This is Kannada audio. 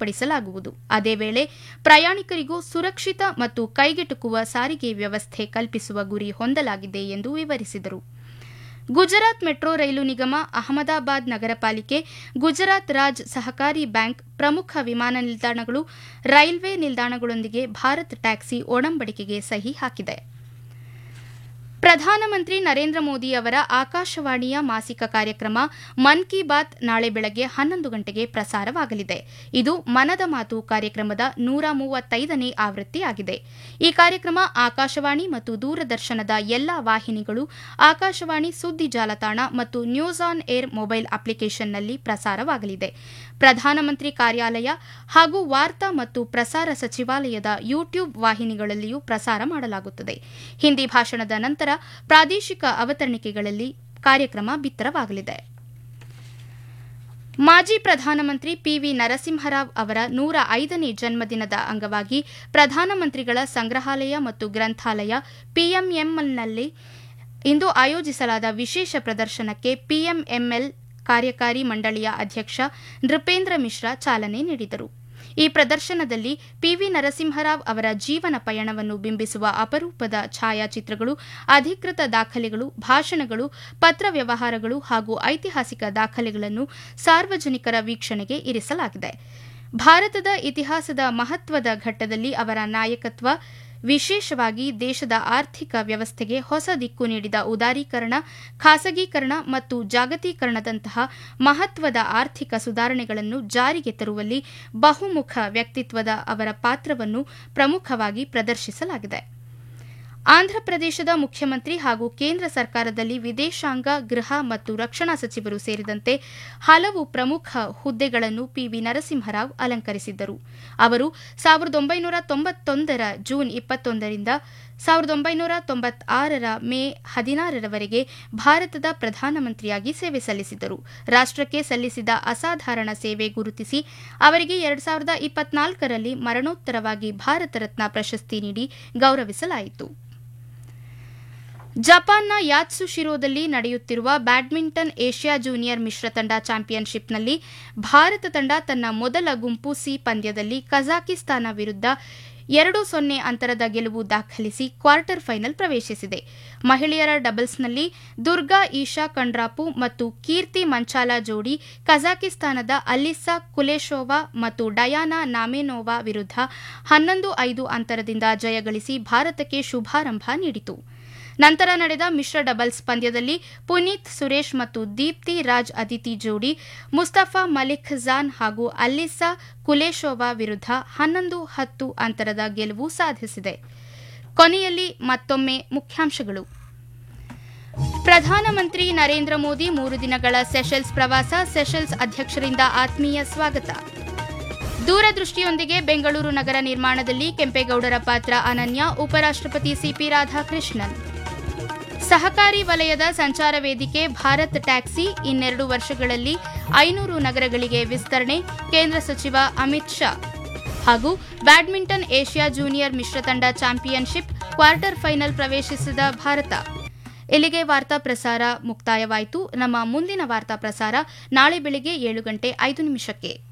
ಅಭಿವೃದ್ಧಿಪಡಿಸಲಾಗುವುದು ಅದೇ ವೇಳೆ ಪ್ರಯಾಣಿಕರಿಗೂ ಸುರಕ್ಷಿತ ಮತ್ತು ಕೈಗೆಟುಕುವ ಸಾರಿಗೆ ವ್ಯವಸ್ಥೆ ಕಲ್ಪಿಸುವ ಗುರಿ ಹೊಂದಲಾಗಿದೆ ಎಂದು ವಿವರಿಸಿದರು ಗುಜರಾತ್ ಮೆಟ್ರೋ ರೈಲು ನಿಗಮ ಅಹಮದಾಬಾದ್ ನಗರ ಪಾಲಿಕೆ ಗುಜರಾತ್ ರಾಜ್ ಸಹಕಾರಿ ಬ್ಯಾಂಕ್ ಪ್ರಮುಖ ವಿಮಾನ ನಿಲ್ದಾಣಗಳು ರೈಲ್ವೆ ನಿಲ್ದಾಣಗಳೊಂದಿಗೆ ಭಾರತ್ ಟ್ಯಾಕ್ಸಿ ಒಡಂಬಡಿಕೆಗೆ ಸಹಿ ಹಾಕಿದೆ ಪ್ರಧಾನಮಂತ್ರಿ ನರೇಂದ್ರ ಮೋದಿ ಅವರ ಆಕಾಶವಾಣಿಯ ಮಾಸಿಕ ಕಾರ್ಯಕ್ರಮ ಮನ್ ಕಿ ಬಾತ್ ನಾಳೆ ಬೆಳಗ್ಗೆ ಹನ್ನೊಂದು ಗಂಟೆಗೆ ಪ್ರಸಾರವಾಗಲಿದೆ ಇದು ಮನದ ಮಾತು ಕಾರ್ಯಕ್ರಮದ ನೂರ ಮೂವತ್ತೈದನೇ ಆವೃತ್ತಿಯಾಗಿದೆ ಈ ಕಾರ್ಯಕ್ರಮ ಆಕಾಶವಾಣಿ ಮತ್ತು ದೂರದರ್ಶನದ ಎಲ್ಲಾ ವಾಹಿನಿಗಳು ಆಕಾಶವಾಣಿ ಸುದ್ದಿ ಜಾಲತಾಣ ಮತ್ತು ನ್ಯೂಸ್ ಆನ್ ಏರ್ ಮೊಬೈಲ್ ಅಪ್ಲಿಕೇಶನ್ನಲ್ಲಿ ಪ್ರಸಾರವಾಗಲಿದೆ ಪ್ರಧಾನಮಂತ್ರಿ ಕಾರ್ಯಾಲಯ ಹಾಗೂ ವಾರ್ತಾ ಮತ್ತು ಪ್ರಸಾರ ಸಚಿವಾಲಯದ ಯೂಟ್ಯೂಬ್ ವಾಹಿನಿಗಳಲ್ಲಿಯೂ ಪ್ರಸಾರ ಮಾಡಲಾಗುತ್ತದೆ ಹಿಂದಿ ಭಾಷಣದ ನಂತರ ಪ್ರಾದೇಶಿಕ ಅವತರಣಿಕೆಗಳಲ್ಲಿ ಕಾರ್ಯಕ್ರಮ ಬಿತ್ತರವಾಗಲಿದೆ ಮಾಜಿ ಪ್ರಧಾನಮಂತ್ರಿ ಪಿವಿ ನರಸಿಂಹರಾವ್ ಅವರ ನೂರ ಐದನೇ ಜನ್ಮದಿನದ ಅಂಗವಾಗಿ ಪ್ರಧಾನಮಂತ್ರಿಗಳ ಸಂಗ್ರಹಾಲಯ ಮತ್ತು ಗ್ರಂಥಾಲಯ ಪಿಎಂಎಂಎಲ್ನಲ್ಲಿ ಇಂದು ಆಯೋಜಿಸಲಾದ ವಿಶೇಷ ಪ್ರದರ್ಶನಕ್ಕೆ ಪಿಎಂಎಂಎಲ್ ಕಾರ್ಯಕಾರಿ ಮಂಡಳಿಯ ಅಧ್ಯಕ್ಷ ನೃಪೇಂದ್ರ ಮಿಶ್ರಾ ಚಾಲನೆ ನೀಡಿದರು ಈ ಪ್ರದರ್ಶನದಲ್ಲಿ ಪಿವಿ ನರಸಿಂಹರಾವ್ ಅವರ ಜೀವನ ಪಯಣವನ್ನು ಬಿಂಬಿಸುವ ಅಪರೂಪದ ಛಾಯಾಚಿತ್ರಗಳು ಅಧಿಕೃತ ದಾಖಲೆಗಳು ಭಾಷಣಗಳು ಪತ್ರ ವ್ಯವಹಾರಗಳು ಹಾಗೂ ಐತಿಹಾಸಿಕ ದಾಖಲೆಗಳನ್ನು ಸಾರ್ವಜನಿಕರ ವೀಕ್ಷಣೆಗೆ ಇರಿಸಲಾಗಿದೆ ಭಾರತದ ಇತಿಹಾಸದ ಮಹತ್ವದ ಘಟ್ಟದಲ್ಲಿ ಅವರ ನಾಯಕತ್ವ ವಿಶೇಷವಾಗಿ ದೇಶದ ಆರ್ಥಿಕ ವ್ಯವಸ್ಥೆಗೆ ಹೊಸ ದಿಕ್ಕು ನೀಡಿದ ಉದಾರೀಕರಣ ಖಾಸಗೀಕರಣ ಮತ್ತು ಜಾಗತೀಕರಣದಂತಹ ಮಹತ್ವದ ಆರ್ಥಿಕ ಸುಧಾರಣೆಗಳನ್ನು ಜಾರಿಗೆ ತರುವಲ್ಲಿ ಬಹುಮುಖ ವ್ಯಕ್ತಿತ್ವದ ಅವರ ಪಾತ್ರವನ್ನು ಪ್ರಮುಖವಾಗಿ ಪ್ರದರ್ಶಿಸಲಾಗಿದೆ ಆಂಧ್ರಪ್ರದೇಶದ ಮುಖ್ಯಮಂತ್ರಿ ಹಾಗೂ ಕೇಂದ್ರ ಸರ್ಕಾರದಲ್ಲಿ ವಿದೇಶಾಂಗ ಗೃಹ ಮತ್ತು ರಕ್ಷಣಾ ಸಚಿವರು ಸೇರಿದಂತೆ ಹಲವು ಪ್ರಮುಖ ಹುದ್ದೆಗಳನ್ನು ಪಿವಿ ನರಸಿಂಹರಾವ್ ಅಲಂಕರಿಸಿದ್ದರು ಅವರು ಸಾವಿರದ ಒಂಬೈನೂರ ತೊಂಬತ್ತೊಂದರ ಜೂನ್ ಇಪ್ಪತ್ತೊಂದರಿಂದ ಸಾವಿರದ ಒಂಬೈನೂರ ತೊಂಬತ್ತಾರರ ಮೇ ಹದಿನಾರರವರೆಗೆ ಭಾರತದ ಪ್ರಧಾನಮಂತ್ರಿಯಾಗಿ ಸೇವೆ ಸಲ್ಲಿಸಿದ್ದರು ರಾಷ್ಟಕ್ಕೆ ಸಲ್ಲಿಸಿದ ಅಸಾಧಾರಣ ಸೇವೆ ಗುರುತಿಸಿ ಅವರಿಗೆ ಎರಡು ಸಾವಿರದ ಇಪ್ಪತ್ನಾಲ್ಕರಲ್ಲಿ ಮರಣೋತ್ತರವಾಗಿ ಭಾರತ ರತ್ನ ಪ್ರಶಸ್ತಿ ನೀಡಿ ಗೌರವಿಸಲಾಯಿತು ಜಪಾನ್ನ ಯಾತ್ಸುಶಿರೋದಲ್ಲಿ ನಡೆಯುತ್ತಿರುವ ಬ್ಯಾಡ್ಮಿಂಟನ್ ಏಷ್ಯಾ ಜೂನಿಯರ್ ಮಿಶ್ರ ತಂಡ ಚಾಂಪಿಯನ್ಶಿಪ್ನಲ್ಲಿ ಭಾರತ ತಂಡ ತನ್ನ ಮೊದಲ ಗುಂಪು ಸಿ ಪಂದ್ಯದಲ್ಲಿ ಕಜಾಕಿಸ್ತಾನ ವಿರುದ್ಧ ಎರಡು ಸೊನ್ನೆ ಅಂತರದ ಗೆಲುವು ದಾಖಲಿಸಿ ಕ್ವಾರ್ಟರ್ ಫೈನಲ್ ಪ್ರವೇಶಿಸಿದೆ ಮಹಿಳೆಯರ ಡಬಲ್ಸ್ನಲ್ಲಿ ದುರ್ಗಾ ಈಶಾ ಕಂಡ್ರಾಪು ಮತ್ತು ಕೀರ್ತಿ ಮಂಚಾಲ ಜೋಡಿ ಕಜಾಕಿಸ್ತಾನದ ಅಲಿಸ್ಸಾ ಕುಲೇಶೋವಾ ಮತ್ತು ಡಯಾನಾ ನಾಮೆನೋವಾ ವಿರುದ್ಧ ಹನ್ನೊಂದು ಐದು ಅಂತರದಿಂದ ಜಯಗಳಿಸಿ ಭಾರತಕ್ಕೆ ಶುಭಾರಂಭ ನೀಡಿತು ನಂತರ ನಡೆದ ಮಿಶ್ರ ಡಬಲ್ಸ್ ಪಂದ್ಯದಲ್ಲಿ ಪುನೀತ್ ಸುರೇಶ್ ಮತ್ತು ದೀಪ್ತಿ ರಾಜ್ ಅದಿತಿ ಜೋಡಿ ಮುಸ್ತಫಾ ಮಲಿಕ್ ಜಾನ್ ಹಾಗೂ ಅಲ್ಲಿಸಾ ಕುಲೇಶೋವಾ ವಿರುದ್ಧ ಹನ್ನೊಂದು ಹತ್ತು ಅಂತರದ ಗೆಲುವು ಸಾಧಿಸಿದೆ ಕೊನೆಯಲ್ಲಿ ಮತ್ತೊಮ್ಮೆ ಮುಖ್ಯಾಂಶಗಳು ಪ್ರಧಾನಮಂತ್ರಿ ನರೇಂದ್ರ ಮೋದಿ ಮೂರು ದಿನಗಳ ಸೆಷೆಲ್ಸ್ ಪ್ರವಾಸ ಸೆಷೆಲ್ಸ್ ಅಧ್ಯಕ್ಷರಿಂದ ಆತ್ಮೀಯ ಸ್ವಾಗತ ದೂರದೃಷ್ಟಿಯೊಂದಿಗೆ ಬೆಂಗಳೂರು ನಗರ ನಿರ್ಮಾಣದಲ್ಲಿ ಕೆಂಪೇಗೌಡರ ಪಾತ್ರ ಅನನ್ಯ ಉಪರಾಷ್ಟಪತಿ ಸಿಪಿ ರಾಧಾಕೃಷ್ಣನ್ ಸಹಕಾರಿ ವಲಯದ ಸಂಚಾರ ವೇದಿಕೆ ಭಾರತ್ ಟ್ಯಾಕ್ಸಿ ಇನ್ನೆರಡು ವರ್ಷಗಳಲ್ಲಿ ಐನೂರು ನಗರಗಳಿಗೆ ವಿಸ್ತರಣೆ ಕೇಂದ್ರ ಸಚಿವ ಅಮಿತ್ ಶಾ ಹಾಗೂ ಬ್ಯಾಡ್ಮಿಂಟನ್ ಏಷ್ಯಾ ಜೂನಿಯರ್ ಮಿಶ್ರ ತಂಡ ಚಾಂಪಿಯನ್ಶಿಪ್ ಕ್ವಾರ್ಟರ್ ಫೈನಲ್ ಪ್ರವೇಶಿಸಿದ ಭಾರತ ಇಲ್ಲಿಗೆ ವಾರ್ತಾ ಪ್ರಸಾರ ಮುಕ್ತಾಯವಾಯಿತು ನಮ್ಮ ಮುಂದಿನ ವಾರ್ತಾ ಪ್ರಸಾರ ನಾಳೆ ಬೆಳಗ್ಗೆ ಏಳು ಗಂಟೆ ಐದು ನಿಮಿಷಕ್ಕೆ